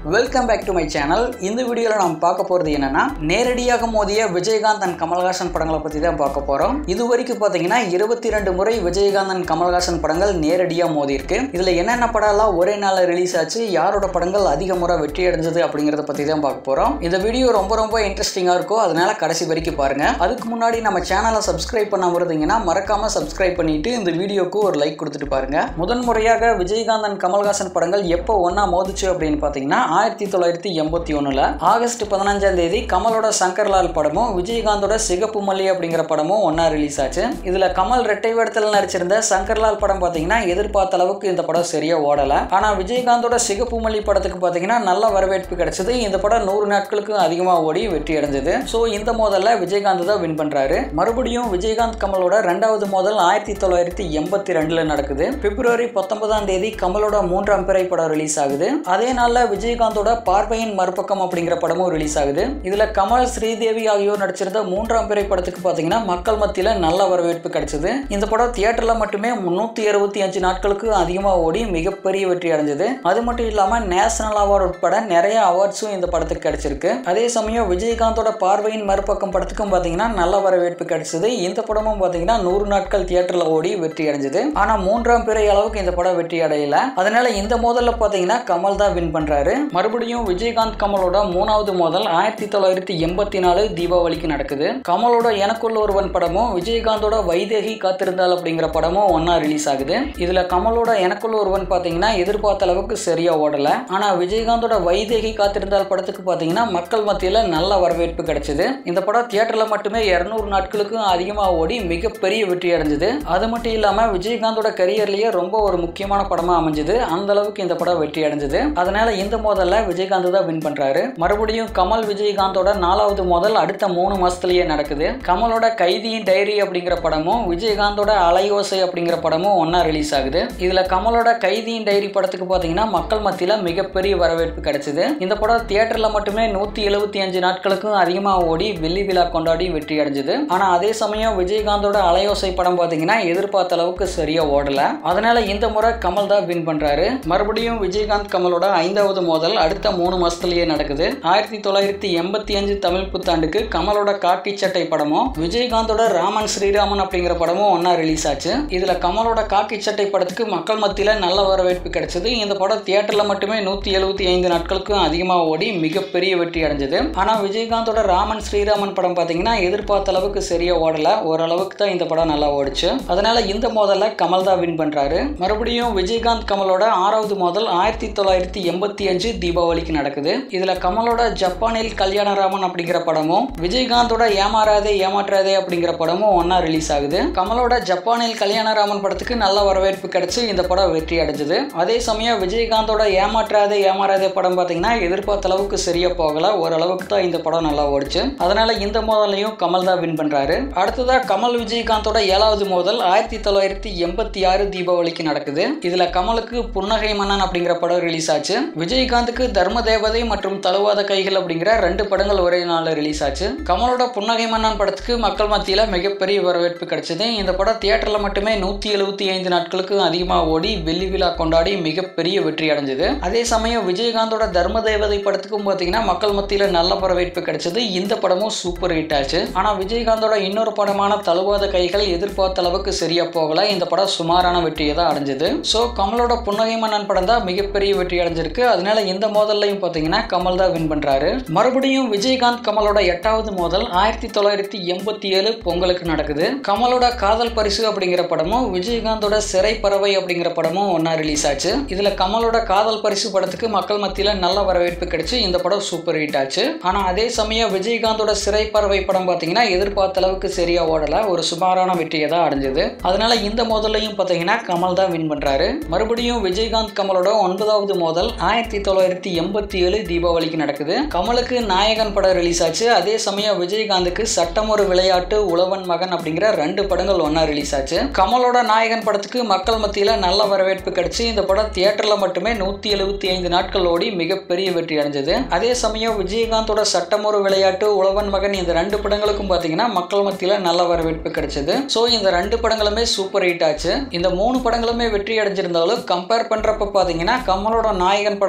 welcome back to my channel இந்த வீடியோவில் நாம் பார்க்க போகிறது என்னன்னா நேரடியாக மோதிய விஜயகாந்த் அண்ட் கமல்ஹாசன் படங்களை பற்றி தான் பார்க்க போகிறோம் இது வரைக்கும் பார்த்தீங்கன்னா இருபத்தி ரெண்டு முறை விஜயகாந்த் அண்ட் கமல்ஹாசன் படங்கள் நேரடியாக மோதி இருக்கு இதில் என்னென்ன படம்லாம் ஒரே நாளில் ரிலீஸ் ஆச்சு யாரோட படங்கள் அதிக முறை வெற்றி அடைஞ்சது அப்படிங்கிறத பற்றி தான் பார்க்க போகிறோம் இந்த வீடியோ ரொம்ப ரொம்ப இன்ட்ரெஸ்டிங்காக இருக்கும் அதனால கடைசி வரைக்கும் பாருங்க அதுக்கு முன்னாடி நம்ம சேனலை சப்ஸ்கிரைப் பண்ண இருந்தீங்கன்னா மறக்காம சப்ஸ்கிரைப் பண்ணிட்டு இந்த வீடியோக்கு ஒரு லைக் கொடுத்துட்டு பாருங்க முதன் முறையாக விஜயகாந்த் அண்ட் கமல்ஹாசன் படங்கள் எப்போ ஒன்றா மோதிச்சு அப்படின்னு பார்த்தீங்கன்னா ஆயிரத்தி தொள்ளாயிரத்தி எண்பத்தி ஒன்றில் ஆகஸ்ட் பதினஞ்சாம் தேதி கமலோட சங்கர்லால் படமும் விஜயகாந்தோட சிகப்பு மல்லி அப்படிங்கிற படமும் ஒன்றா ரிலீஸ் ஆச்சு இதில் கமல் ரெட்டை வேடத்தில் நடிச்சிருந்த சங்கர்லால் படம் பார்த்தீங்கன்னா எதிர்பார்த்த அளவுக்கு இந்த படம் சரியா ஓடலை ஆனால் விஜயகாந்தோட சிகப்பு மல்லி படத்துக்கு பார்த்தீங்கன்னா நல்ல வரவேற்பு கிடைச்சது இந்த படம் நூறு நாட்களுக்கு அதிகமாக ஓடி வெற்றி அடைஞ்சது ஸோ இந்த மோதலில் விஜயகாந்த் தான் வின் பண்ணுறாரு மறுபடியும் விஜயகாந்த் கமலோட ரெண்டாவது மோதல் ஆயிரத்தி தொள்ளாயிரத்தி எண்பத்தி ரெண்டில் நடக்குது பிப்ரவரி பத்தொன்பதாம் தேதி கமலோட மூன்றாம் பிறை படம் ரிலீஸ் ஆகுது அதே நாளில் விஜயகாந்தோட பார்வையின் மறுபக்கம் அப்படிங்கிற படமும் ரிலீஸ் ஆகுது இதுல கமல் ஸ்ரீதேவி ஆகியோர் நடிச்சிருந்த மூன்றாம் பிறை படத்துக்கு பாத்தீங்கன்னா மக்கள் மத்தியில நல்ல வரவேற்பு கிடைச்சது இந்த படம் தியேட்டர்ல மட்டுமே முன்னூத்தி அறுபத்தி அஞ்சு நாட்களுக்கு அதிகமா ஓடி மிகப்பெரிய வெற்றி அடைஞ்சது அது மட்டும் இல்லாம நேஷனல் அவார்டு உட்பட நிறைய அவார்ட்ஸும் இந்த படத்துக்கு கிடைச்சிருக்கு அதே சமயம் விஜயகாந்தோட பார்வையின் மறுபக்கம் படத்துக்கும் பாத்தீங்கன்னா நல்ல வரவேற்பு கிடைச்சது இந்த படமும் பாத்தீங்கன்னா நூறு நாட்கள் தியேட்டர்ல ஓடி வெற்றி அடைஞ்சது ஆனா மூன்றாம் பிறை அளவுக்கு இந்த படம் வெற்றி அடையல அதனால இந்த மோதல்ல பாத்தீங்கன்னா கமல் தான் வின் பண்றாரு மறுபடியும் விஜயகாந்த் கமலோட மூணாவது மோதல் ஆயிரத்தி தொள்ளாயிரத்தி எண்பத்தி நாலு தீபாவளிக்கு நடக்குது கமலோட எனக்குள்ள ஒருவன் படமும் விஜயகாந்தோட வைதேகி காத்திருந்தால் அப்படிங்கிற படமும் ஒன்னா ரிலீஸ் ஆகுது இதுல கமலோட எனக்குள்ள ஒருவன் பாத்தீங்கன்னா எதிர்பார்த்த அளவுக்கு சரியா ஓடல ஆனா விஜயகாந்தோட வைதேகி காத்திருந்தால் படத்துக்கு பாத்தீங்கன்னா மக்கள் மத்தியில நல்ல வரவேற்பு கிடைச்சது இந்த படம் தியேட்டர்ல மட்டுமே இருநூறு நாட்களுக்கும் அதிகமா ஓடி மிகப்பெரிய வெற்றி அடைஞ்சது அது மட்டும் இல்லாம விஜயகாந்தோட கரியர்லயே ரொம்ப ஒரு முக்கியமான படமா அமைஞ்சது அந்த அளவுக்கு இந்த படம் வெற்றி அடைஞ்சது அதனால இந்த மோதல்ல விஜயகாந்த் தான் வின் பண்றாரு மறுபடியும் கமல் விஜயகாந்தோட நாலாவது மோதல் அடுத்த மூணு மாசத்துலயே நடக்குது கமலோட கைதியின் டைரி அப்படிங்கிற படமும் விஜயகாந்தோட அலையோசை அப்படிங்கிற படமும் ஒன்னா ரிலீஸ் ஆகுது இதுல கமலோட கைதியின் டைரி படத்துக்கு பாத்தீங்கன்னா மக்கள் மத்தியில மிகப்பெரிய வரவேற்பு கிடைச்சது இந்த படம் தியேட்டர்ல மட்டுமே நூத்தி எழுபத்தி அஞ்சு நாட்களுக்கும் அதிகமா ஓடி வெள்ளி விழா கொண்டாடி வெற்றி அடைஞ்சது ஆனா அதே சமயம் விஜயகாந்தோட அலையோசை படம் பாத்தீங்கன்னா எதிர்பார்த்த அளவுக்கு சரியா ஓடல அதனால இந்த முறை கமல் தான் வின் பண்றாரு மறுபடியும் விஜயகாந்த் கமலோட ஐந்தாவது மோதல் அடுத்த மூணு மாசத்துலயே நடக்குது ஆயிரத்தி தொள்ளாயிரத்தி எண்பத்தி அஞ்சு தமிழ் புத்தாண்டுக்கு கமலோட காக்கி சட்டை படமும் விஜயகாந்தோட ராமன் ஸ்ரீராமன் அப்படிங்கிற படமும் ஒன்னா ரிலீஸ் ஆச்சு இதுல கமலோட காக்கி சட்டை படத்துக்கு மக்கள் மத்தியில நல்ல வரவேற்பு கிடைச்சது இந்த படம் தியேட்டர்ல மட்டுமே நூத்தி எழுபத்தி ஐந்து நாட்களுக்கும் அதிகமா ஓடி மிகப்பெரிய வெற்றி அடைஞ்சது ஆனா விஜயகாந்தோட ராமன் ஸ்ரீராமன் படம் பாத்தீங்கன்னா எதிர்பார்த்த அளவுக்கு சரியா ஓடல ஓரளவுக்கு தான் இந்த படம் நல்லா ஓடிச்சு அதனால இந்த மோதல்ல கமல் தான் வின் பண்றாரு மறுபடியும் விஜயகாந்த் கமலோட ஆறாவது மோதல் ஆயிரத்தி தொள்ளாயிரத்தி எண்பத்தி அஞ்சு தீபாவளிக்கு நடக்குது இதுல கமலோட ஜப்பானில் கல்யாணராமன் அப்படிங்கிற படமும் விஜயகாந்தோட ஏமாறாதே ஏமாற்றாதே அப்படிங்கிற படமும் ஒன்னா ரிலீஸ் ஆகுது கமலோட ஜப்பானில் கல்யாணராமன் படத்துக்கு நல்ல வரவேற்பு கிடைச்சு இந்த படம் வெற்றி அடைஞ்சது அதே சமயம் விஜயகாந்தோட ஏமாற்றாதே ஏமாறாதே படம் பாத்தீங்கன்னா எதிர்பார்த்த அளவுக்கு சரியா போகல ஓரளவுக்கு தான் இந்த படம் நல்லா ஓடிச்சு அதனால இந்த மோதலையும் கமல் தான் வின் பண்றாரு அடுத்ததா கமல் விஜயகாந்தோட ஏழாவது மோதல் ஆயிரத்தி தொள்ளாயிரத்தி எண்பத்தி ஆறு தீபாவளிக்கு நடக்குது இதுல கமலுக்கு புன்னகை மன்னன் அப்படிங்கிற படம் ரிலீஸ் ஆச்சு விஜயகாந்துக்கு தர்ம தேவதை மற்றும் தழுவாத கைகள் அப்படிங்கிற ரெண்டு படங்கள் ஒரே நாள்ல ரிலீஸ் ஆச்சு கமலோட புன்னகை மன்னன் படத்துக்கு மக்கள் மத்தியில மிகப்பெரிய வரவேற்பு கிடைச்சது இந்த படம் தியேட்டர்ல மட்டுமே நூத்தி எழுபத்தி ஐந்து நாட்களுக்கு அதிகமாக ஓடி வெள்ளி விழா கொண்டாடி மிகப்பெரிய வெற்றி அடைஞ்சது அதே சமயம் விஜயகாந்தோட தர்ம தேவதை படத்துக்கும் பார்த்தீங்கன்னா மக்கள் மத்தியில நல்ல வரவேற்பு கிடைச்சது இந்த படமும் சூப்பர் ஹிட் ஆச்சு ஆனா விஜயகாந்தோட இன்னொரு படமான தழுவாத கைகள் எதிர்பார்த்த அளவுக்கு சரியா போகல இந்த படம் சுமாரான வெற்றியை தான் அடைஞ்சது ஸோ கமலோட புன்னகை மன்னன் படம் தான் மிகப்பெரிய வெற்றி அடைஞ்சிருக்கு அதனால இந்த மோதல்லையும் பார்த்தீங்கன்னா கமல் தான் வின் பண்றாரு மறுபடியும் விஜயகாந்த் கமலோட எட்டாவது மோதல் ஆயிரத்தி தொள்ளாயிரத்தி எண்பத்தி ஏழு பொங்கலுக்கு நடக்குது கமலோட காதல் பரிசு அப்படிங்கிற படமும் விஜயகாந்தோட சிறை பறவை அப்படிங்கிற படமும் ஒன்னா ரிலீஸ் ஆச்சு இதுல கமலோட காதல் பரிசு படத்துக்கு மக்கள் மத்தியில நல்ல வரவேற்பு கிடைச்சு இந்த படம் சூப்பர் ஹிட் ஆச்சு ஆனா அதே சமயம் விஜயகாந்தோட சிறை பறவை படம் பாத்தீங்கன்னா எதிர்பார்த்த அளவுக்கு சரியா ஓடல ஒரு சுமாரான வெற்றியை தான் அடைஞ்சது அதனால இந்த மோதலையும் பாத்தீங்கன்னா கமல் தான் வின் பண்றாரு மறுபடியும் விஜயகாந்த் கமலோட ஒன்பதாவது மோதல் ஆயிரத்தி தொள்ளாயிரத்தி எண்பத்தி ஏழு தீபாவளிக்கு நடக்குது கமலுக்கு நாயகன் படம் ரிலீஸ் ஆச்சு அதே சமயம் விஜயகாந்துக்கு சட்டம் ஒரு விளையாட்டு உழவன் மகன் அப்படிங்கிற ரெண்டு படங்கள் ஒன்னா ரிலீஸ் ஆச்சு கமலோட நாயகன் படத்துக்கு மக்கள் மத்தியில நல்ல வரவேற்பு கிடைச்சு இந்த படம் தியேட்டர்ல மட்டுமே நூத்தி எழுபத்தி ஐந்து நாட்கள் ஓடி மிகப்பெரிய வெற்றி அடைஞ்சது அதே சமயம் விஜயகாந்தோட சட்டம் ஒரு விளையாட்டு உழவன் மகன் இந்த ரெண்டு படங்களுக்கும் பாத்தீங்கன்னா மக்கள் மத்தியில நல்ல வரவேற்பு கிடைச்சது ஸோ இந்த ரெண்டு படங்களுமே சூப்பர் ஹிட் ஆச்சு இந்த மூணு படங்களுமே வெற்றி அடைஞ்சிருந்தாலும் கம்பேர் பண்றப்ப பாத்தீங்கன்னா கமலோட நாயகன் படம் தான் ஒரு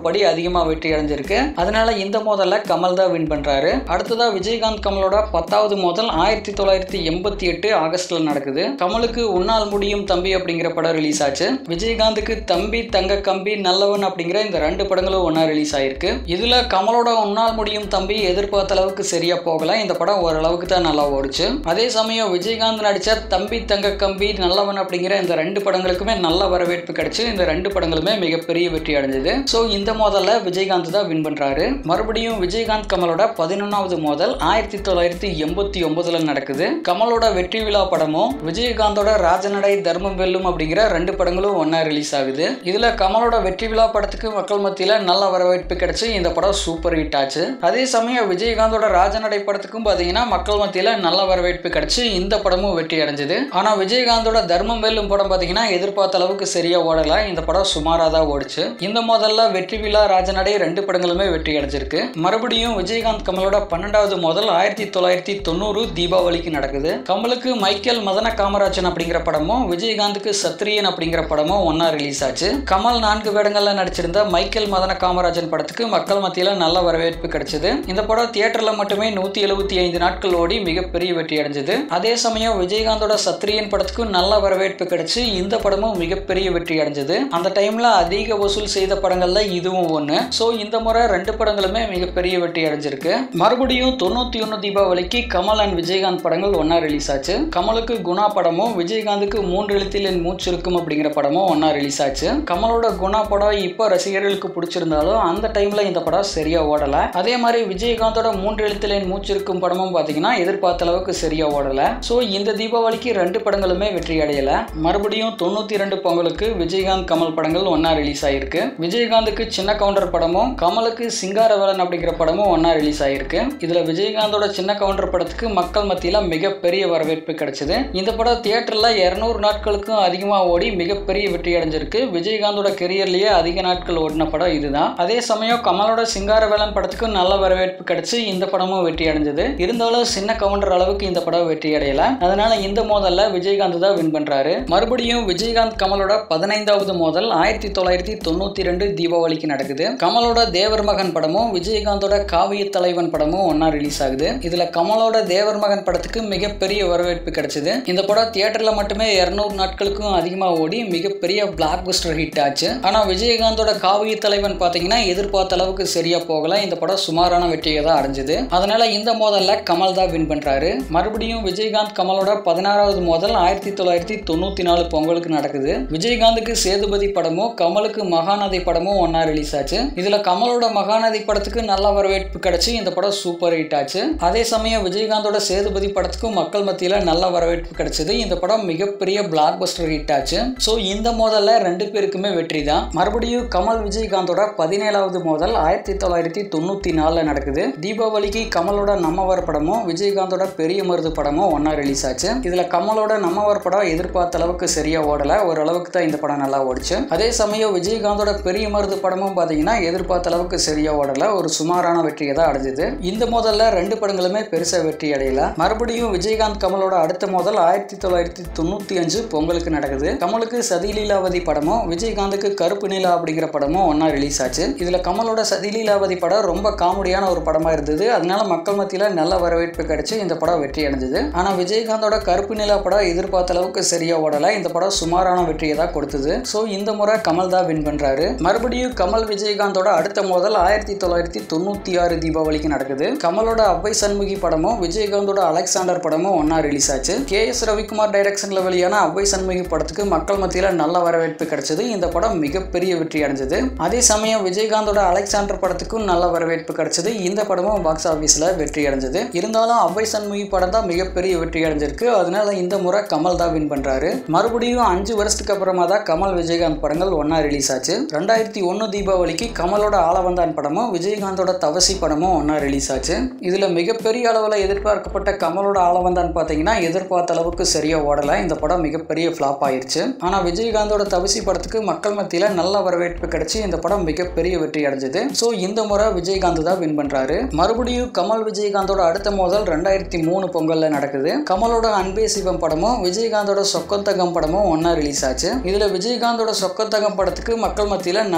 படி அதிகமாக வெற்றி அடைஞ்சிருக்கு அதனால இந்த மோதல்ல கமல் தான் வின் பண்றாரு அடுத்ததா விஜயகாந்த் கமலோட பத்தாவது மோதல் ஆயிரத்தி தொள்ளாயிரத்தி எண்பத்தி எட்டு ஆகஸ்ட்ல நடக்குது கமலுக்கு உன்னால் முடியும் தம்பி அப்படிங்கிற படம் ரிலீஸ் ஆச்சு விஜயகாந்துக்கு தம்பி தங்க கம்பி நல்லவன் அப்படிங்கிற இந்த ரெண்டு படங்களும் ஒன்றா ரிலீஸ் ஆயிருக்கு இதுல கமலோட உன்னால் முடியும் தம்பி எதிர்பார்த்த அளவுக்கு சரியா போகல இந்த படம் ஓரளவுக்கு தான் நல்லா ஓடிச்சு அதே சமயம் விஜயகாந்த் நடிச்ச தம்பி தங்க கம்பி நல்லவன் அப்படிங்கிற இந்த ரெண்டு படங்களுக்குமே நல்ல வரவேற்பு கிடைச்சு இந்த ரெண்டு படங்களுமே மிகப்பெரிய வெற்றி அடைஞ்சது ஸோ இந்த மோதல்ல விஜயகாந்த் தான் வின் பண்றாரு மறுபடியும் விஜயகாந்த் கமலோட பதினொன்னாவது மோதல் ஆயிரத்தி தொள்ளாயிரத்தி எண்பத்தி ஒன்பதுல நடக்குது கமலோட வெற்றி விழா படமும் விஜயகாந்தோட ராஜநடை தர்மம் வெல்லும் அப்படிங்கிற ரெண்டு படங்களும் ஒன்னா ரிலீஸ் ஆகுது இதுல கமலோட வெற்றி விழா படத்துக்கு மக்கள் மத்தியில நல்ல வரவேற்பு கிடைச்சு இந்த படம் சூப்பர் ஹிட் ஆச்சு அதே சமயம் விஜயகாந்தோட ராஜநடை படத்துக்கும் பாத்தீங்கன்னா மக்கள் மத்தியில நல்ல வரவேற்பு கிடைச்சு இந்த படமும் வெற்றி அடைஞ்சது ஆனா விஜயகாந்தோட தர்மம் வெல்லும் படம் பாத்தீங்கன்னா எதிர்பார்த்த அளவுக்கு சரியா ஓடல இந்த படம் சுமாரா தான் ஓடிச்சு இந்த முதல்ல வெற்றி விழா ராஜநடை ரெண்டு படங்களுமே வெற்றி அடைஞ்சிருக்கு மறுபடியும் விஜயகாந்த் கமலோட பன்னெண்டாவது முதல் ஆயிரத்தி தொள்ளாயிரத்தி தொண்ணூறு தீபாவளிக்கு நடக்குது கமலுக்கு மைக்கேல் மதன காமராஜன் அப்படிங்கிற படமும் விஜயகாந்துக்கு சத்ரியன் அப்படிங்கிற படமும் ஒன்னா ரிலீஸ் ஆச்சு கமல் நான்கு வேடங்கள்ல நடிச்சிருந்த மைக்கேல் மதன காமராஜன் படத்துக்கு மக்கள் மத்தியில நல்ல வரவேற்பு கிடைச்சது இந்த படம் தியேட்டர்ல மட்டுமே நூத்தி எழுபத்தி ஐந்து நாட்கள் ஓடி மிகப்பெரிய வெற்றி அடைஞ்சது அதே சமயம் விஜயகாந்தோட சத்ரியன் படத்துக்கு நல்ல வரவேற்பு கிடைச்சு இந்த படமும் மிகப்பெரிய வெற்றி அடைஞ்சது அந்த டைம்ல அதிக வசூல் செய்த படங்கள்ல இதுவும் ஒண்ணு சோ இந்த முறை ரெண்டு படங்களுமே மிகப்பெரிய வெற்றி அடைஞ்சிருக்கு மறுபடியும் தொண்ணூத்தி ஒன்னு தீபாவளிக்கு கமல் அண்ட் விஜயகாந்த் படங்கள் ஒன்னா ரிலீஸ் ஆச்சு கமலுக்கு குணா படமும் விஜயகாந்துக்கு மூன்று எழுத்தில் என் மூச்சு இருக்கும் அப்படிங்கிற படமும் ஒன்னா ரிலீஸ் ஆச்சு கமலோட குணா படம் இப்போ ரசிகர்களுக்கு பிடிச்சிருந்தாலும் அந்த டைம்ல இந்த படம் சரியா ஓடல அதே மாதிரி விஜயகாந்தோட மூன்று எழுத்தில் என் மூச்சு இருக்கும் படமும் பாத்தீங்கன்னா எதிர்பார்த்த அளவுக்கு சரியா ஓடல சோ இந்த தீபாவளிக்கு ரெண்டு படங்களுமே வெற்றி அடையல மறுபடியும் தொண்ணூத்தி ரெண்டு பொங்கலுக்கு விஜயகாந்த் கமல் படங்கள் ஒன்னா ரிலீஸ் ஆயிருக்கு விஜயகாந்துக்கு சின்ன கவுண்டர் படமும் கமலுக்கு சிங்காரவேலன் அப்படிங்கிற படமும் ஒன்னா ரிலீஸ் ஆயிருக்கு இதுல விஜயகாந்தோட சின்ன கவுண்டர் படத்துக்கு மக்கள் மத்தியில மிகப்பெரிய வரவேற்பு கிடைச்சது இந்த படம் தியேட்டர்ல இருநூறு நாட்களுக்கும் அதிகமா ஓடி மிகப்பெரிய வெற்றி அடைஞ்சிருக்கு விஜயகாந்தோட கெரியர்லயே அதிக நாட்கள் ஓடின படம் இதுதான் அதே சமயம் கமலோட சிங்காரவேலன் படத்துக்கு நல்ல வரவேற்பு கிடைச்சு இந்த படமும் வெற்றி அடைஞ்சது இருந்தாலும் சின்ன கவுண்டர் அளவுக்கு இந்த படம் வெற்றி அடையல அதனால இந்த மோதல்ல விஜயகாந்த் தான் வின் பண்றாரு மறுபடியும் விஜயகாந்த் கமலோட பதினைந்தாவது மோதல் ஆயிரத்தி தொள்ளாயிரத்தி தொண்ணூத்தி ரெண்டு தீபாவளிக்கு நடக்குது கமலோட தேவர் மகன் படமும் விஜயகாந்தோட காவிய தலைவன் படமும் ஒன்னா ரிலீஸ் ஆகுது இதுல கமலோட தேவர் மகன் படத்துக்கு மிகப்பெரிய வரவேற்பு கிடைச்சது இந்த படம் தியேட்டர்ல மட்டுமே இருநூறு நாட்களுக்கும் அதிகமா ஓடி மிகப்பெரிய பிளாக் பஸ்டர் ஹிட் ஆச்சு ஆனா விஜயகாந்தோட காவிய தலைவன் பாத்தீங்கன்னா எதிர்பார்த்த அளவுக்கு சரியா போகல இந்த படம் சுமாரான வெற்றியை தான் அடைஞ்சது அதனால இந்த மோதல்ல கமல் தான் வின் பண்றாரு மறுபடியும் விஜயகாந்த் கமலோட பதினாறாவது மோதல் ஆயிரத்தி தொள்ளாயிரத்தி தொண்ணூத்தி நாலு பொங்கலுக்கு நடக்குது விஜயகாந்துக்கு சேதுபதி படமும் கமலுக்கு மகாநதி படமும் ஒன்னா ரிலீஸ் ஆச்சு இதுல கமலோட மகாநதி படத்துக்கு நல்ல வரவேற்பு கிடைச்சு இந்த படம் சூப்பர் ஹிட் ஆச்சு அதே சமயம் விஜயகாந்தோட சேதுபதி படத்துக்கும் மக்கள் மத்தியில நல்ல வரவேற்பு கிடைச்சது இந்த படம் மிகப்பெரிய பிளாக் பஸ்டர் ஹிட் ஆச்சு ஸோ இந்த மோதல்ல ரெண்டு பேருக்குமே வெற்றி தான் மறுபடியும் கமல் விஜயகாந்தோட பதினேழாவது மோதல் ஆயிரத்தி தொள்ளாயிரத்தி தொண்ணூத்தி நாலுல நடக்குது தீபாவளிக்கு கமலோட நம்மவர் படமும் விஜயகாந்தோட பெரிய மருது படமும் ஒன்னா ரிலீஸ் ஆச்சு இதுல கமலோட நம்மவர் படம் எதிர்பார்த்த அளவுக்கு சரியா ஓடல ஓரளவுக்கு தான் இந்த படம் நல்லா ஓடிச்சு அதே சமயம் விஜயகாந்தோட பெரிய மருது படமும் பாத்தீங்கன்னா எதிர்பார்த்த அளவுக்கு சரியா ஓடல ஒரு சுமாரான வெற்றியை தான் அடைஞ்சது இந்த மோதல்ல ரெண்டு படங்களுமே பெருசா வெற்றி அடையல மறுபடியும் விஜயகாந்த் கமலோட அடுத்த மோதல் ஆயிரத்தி தொள்ளாயிரத்தி தொண்ணூத்தி அஞ்சு பொங்கலுக்கு நடக்குது கமலுக்கு சதிலீலாவதி படமும் விஜயகாந்துக்கு கருப்பு நிலா அப்படிங்கிற படமும் ஒன்னா ரிலீஸ் ஆச்சு இதுல கமலோட சதிலீலாவதி படம் ரொம்ப காமெடியான ஒரு படமா இருந்தது அதனால மக்கள் மத்தியில நல்ல வரவேற்பு கிடைச்சு இந்த படம் வெற்றி அடைஞ்சது ஆனா விஜயகாந்தோட கருப்பு நிலா படம் எதிர்பார்த்த அளவுக்கு சரியா ஓடல இந்த படம் சுமாரான வெற்றியை தான் கொடுத்தது ஸோ இந்த முறை கமல் தான் வின் பண்றாரு மறுபடியும் கமல் விஜயகாந்தோட அடுத்த மோதல் ஆயிரத்தி தொள்ளாயிரத்தி தொண்ணூத்தி ஆறு தீபாவளிக்கு நடக்குது கமலோட அவ்வை சண்முகி படமும் விஜயகாந்தோட அலெக்சாண்டர் படமும் ஒன்னா ரிலீஸ் ஆச்சு கே எஸ் ரவிக்குமார் டைரக்ஷன்ல வெளியான அவ்வை சண்முகி படத்துக்கு மக்கள் மத்தியில நல்ல வரவேற்பு கிடைச்சது இந்த படம் மிகப்பெரிய வெற்றி அடைஞ்சது அதே சமயம் விஜயகாந்தோட அலெக்சாண்டர் படத்துக்கும் நல்ல வரவேற்பு கிடைச்சது இந்த படமும் பாக்ஸ் ஆபீஸ்ல வெற்றி அடைஞ்சது இருந்தாலும் அவ்வை சண்முகி படம் தான் மிகப்பெரிய வெற்றி அடைஞ்சிருக்கு அதனால இந்த முறை கமல் தான் வின் பண்றாரு மறுபடியும் அஞ்சு வருஷத்துக்கு அப்புறமா தான் கமல் விஜயகாந்த் படங்கள் ஒன்னா ரிலீஸ் ஆச்சு ரெண்டாயிரத்தி ஒன்னு தீபாவளிக்கு கமலோட ஆளவந்தான் படமும் விஜயகாந்தோட தவசி படமும் ஒன்னா ரிலீஸ் ஆச்சு இதுல மிகப்பெரிய அளவுல எதிர்பார்க்கப்பட்ட கமலோட ஆளவந்தான் பாத்தீங்கன்னா எதிர்பார்த்த அளவுக்கு சரியா ஓடல இந்த படம் மிகப்பெரிய ஃபிளாப் ஆயிருச்சு ஆனா விஜயகாந்தோட தவசி படத்துக்கு மக்கள் மத்தியில நல்ல வரவேற்பு கிடைச்சு இந்த படம் மிகப்பெரிய வெற்றி அடைஞ்சது சோ இந்த முறை விஜயகாந்த் தான் வின் பண்றாரு மறுபடியும் கமல் விஜயகாந்தோட அடுத்த மோதல் ரெண்டாயிரத்தி மூணு பொங்கல்ல நடக்குது கமலோட அன்பே சிவம் படமும் விஜயகாந்தோட சொக்கத்தங்கம் படமும் ஒன்னா ரிலீஸ் ஆச்சு இதுல விஜயகாந்தோட சொக்கத்தங்கம் படத்துக்கு மக்கள் மத்தியில நல்ல வரவேற்பு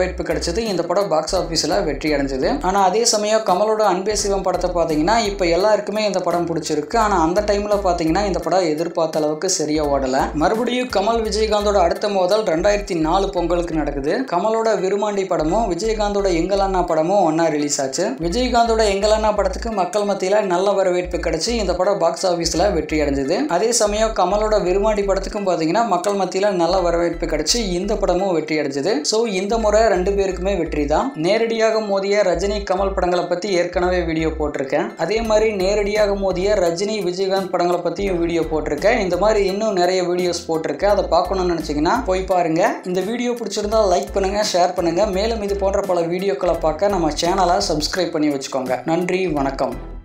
வரவேற்பு கிடைச்சது இந்த படம் பாக்ஸ் ஆஃபீஸில் வெற்றி அடைஞ்சது ஆனால் அதே சமயம் கமலோட அன்பே சிவம் படத்தை பார்த்தீங்கன்னா இப்போ எல்லாருக்குமே இந்த படம் பிடிச்சிருக்கு ஆனால் அந்த டைமில் பார்த்தீங்கன்னா இந்த படம் எதிர்பார்த்த அளவுக்கு சரியா ஓடலை மறுபடியும் கமல் விஜயகாந்தோட அடுத்த மோதல் ரெண்டாயிரத்தி நாலு பொங்கலுக்கு நடக்குது கமலோட விருமாண்டி படமும் விஜயகாந்தோட எங்கள் அண்ணா படமும் ஒன்னா ரிலீஸ் ஆச்சு விஜயகாந்தோட எங்கள் அண்ணா படத்துக்கு மக்கள் மத்தியில் நல்ல வரவேற்பு கிடைச்சு இந்த படம் பாக்ஸ் ஆஃபீஸில் வெற்றி அடைஞ்சது அதே சமயம் கமலோட விருமாண்டி படத்துக்கும் பார்த்தீங்கன்னா மக்கள் மத்தியில் நல்ல வரவேற்பு கிடைச்சு இந்த படமும் வெற்றி அடைஞ்சது ஸோ இந்த முறை ரெண்டு பேருக்குமே வெற்றி தான் நேரடியாக மோதிய ரஜினி கமல் படங்களை பற்றி ஏற்கனவே வீடியோ போட்டிருக்கேன் அதே மாதிரி நேரடியாக மோதிய ரஜினி விஜயகாந்த் படங்களை பற்றியும் வீடியோ போட்டிருக்கேன் இந்த மாதிரி இன்னும் நிறைய வீடியோஸ் போட்டிருக்கேன் அதை பார்க்கணும்னு நினச்சிங்கன்னா போய் பாருங்க இந்த வீடியோ பிடிச்சிருந்தா லைக் பண்ணுங்க ஷேர் பண்ணுங்க மேலும் இது போன்ற பல வீடியோக்களை பார்க்க நம்ம சேனலை சப்ஸ்கிரைப் பண்ணி வச்சுக்கோங்க நன்றி வணக்கம்